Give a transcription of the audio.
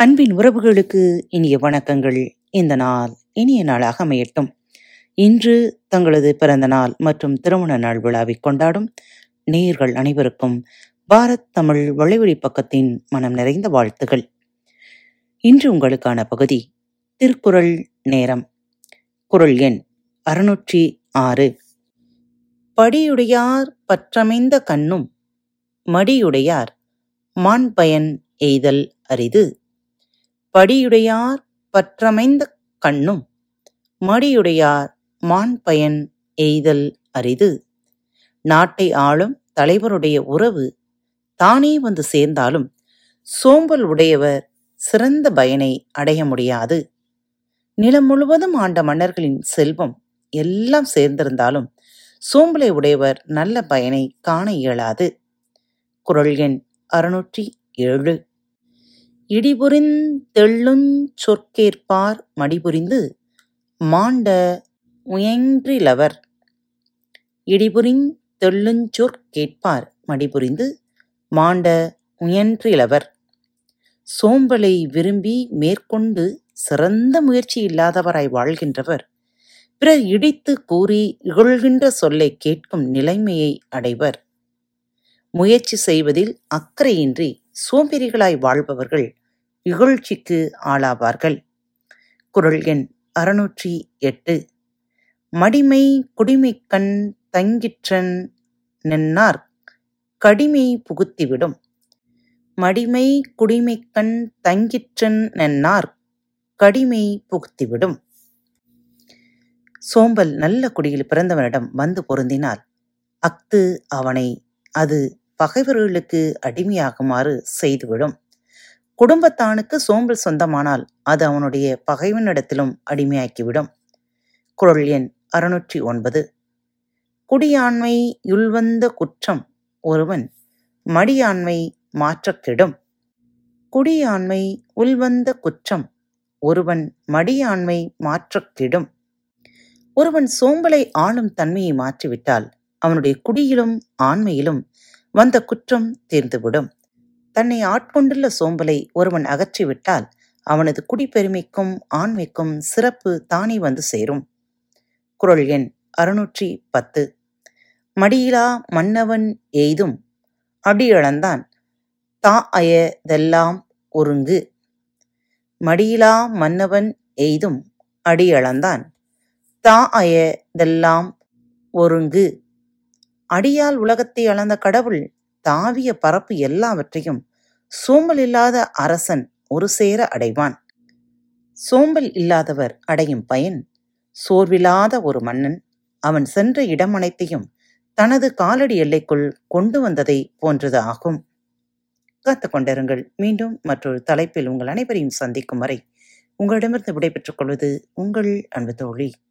அன்பின் உறவுகளுக்கு இனிய வணக்கங்கள் இந்த நாள் இனிய நாளாக அமையட்டும் இன்று தங்களது பிறந்த நாள் மற்றும் திருமண நாள் விழாவை கொண்டாடும் நேயர்கள் அனைவருக்கும் பாரத் தமிழ் வளைவழி பக்கத்தின் மனம் நிறைந்த வாழ்த்துகள் இன்று உங்களுக்கான பகுதி திருக்குறள் நேரம் குறள் எண் அறுநூற்றி ஆறு படியுடையார் பற்றமைந்த கண்ணும் மடியுடையார் மாண்பயன் எய்தல் அரிது படியுடையார் பற்றமைந்த கண்ணும் மடியுடையார் மாண்பயன் எய்தல் அரிது நாட்டை ஆளும் தலைவருடைய உறவு தானே வந்து சேர்ந்தாலும் சோம்பல் உடையவர் சிறந்த பயனை அடைய முடியாது நிலம் முழுவதும் ஆண்ட மன்னர்களின் செல்வம் எல்லாம் சேர்ந்திருந்தாலும் சோம்பலை உடையவர் நல்ல பயனை காண இயலாது குறள் எண் அறுநூற்றி ஏழு இடிபுரிந் தெள்ளுஞ் சொற்கேற்பார் மடிபுரிந்து மாண்ட உயன்றிலவர் இடிபுரிந் தெள்ளுஞ் சொற் கேட்பார் மடிபுரிந்து மாண்ட முயன்றிலவர் சோம்பலை விரும்பி மேற்கொண்டு சிறந்த முயற்சி இல்லாதவராய் வாழ்கின்றவர் பிறர் இடித்து கூறி இகழ்கின்ற சொல்லை கேட்கும் நிலைமையை அடைவர் முயற்சி செய்வதில் அக்கறையின்றி சோம்பேறிகளாய் வாழ்பவர்கள் இகழ்ச்சிக்கு ஆளாவார்கள் குறள் எண் அறுநூற்றி எட்டு மடிமை குடிமைக்கண் தங்கிற்றன் நின்னார் கடிமை புகுத்திவிடும் மடிமை குடிமைக்கண் தங்கிற்றன் நன்னார் கடிமை புகுத்திவிடும் சோம்பல் நல்ல குடியில் பிறந்தவனிடம் வந்து பொருந்தினால் அஃது அவனை அது பகைவர்களுக்கு அடிமையாகுமாறு செய்துவிடும் குடும்பத்தானுக்கு சோம்பல் சொந்தமானால் அது அவனுடைய பகைவனிடத்திலும் அடிமையாக்கிவிடும் குறள் எண் அறுநூற்றி ஒன்பது குடியாண்மை யுள்வந்த குற்றம் ஒருவன் மடியாண்மை மாற்றக் கெடும் குடியாண்மை உள்வந்த குற்றம் ஒருவன் மடியாண்மை மாற்றக் கெடும் ஒருவன் சோம்பலை ஆளும் தன்மையை மாற்றிவிட்டால் அவனுடைய குடியிலும் ஆண்மையிலும் வந்த குற்றம் தீர்ந்துவிடும் தன்னை ஆட்கொண்டுள்ள சோம்பலை ஒருவன் அகற்றிவிட்டால் அவனது குடிப்பெருமைக்கும் ஆண்மைக்கும் சிறப்பு தானே வந்து சேரும் குறள் எண் அறுநூற்றி பத்து மடியிலா மன்னவன் எய்தும் அடியளந்தான் தா அயதெல்லாம் ஒருங்கு மடியிலா மன்னவன் எய்தும் அடியளந்தான் தா அயதெல்லாம் ஒருங்கு அடியால் உலகத்தை அளந்த கடவுள் தாவிய பரப்பு எல்லாவற்றையும் சோம்பல் இல்லாத அரசன் ஒரு சேர அடைவான் சோம்பல் இல்லாதவர் அடையும் பயன் சோர்வில்லாத ஒரு மன்னன் அவன் சென்ற இடம் அனைத்தையும் தனது காலடி எல்லைக்குள் கொண்டு வந்ததை போன்றது ஆகும் காத்துக் கொண்டிருங்கள் மீண்டும் மற்றொரு தலைப்பில் உங்கள் அனைவரையும் சந்திக்கும் வரை உங்களிடமிருந்து விடைபெற்றுக் கொள்வது உங்கள் அன்பு தோழி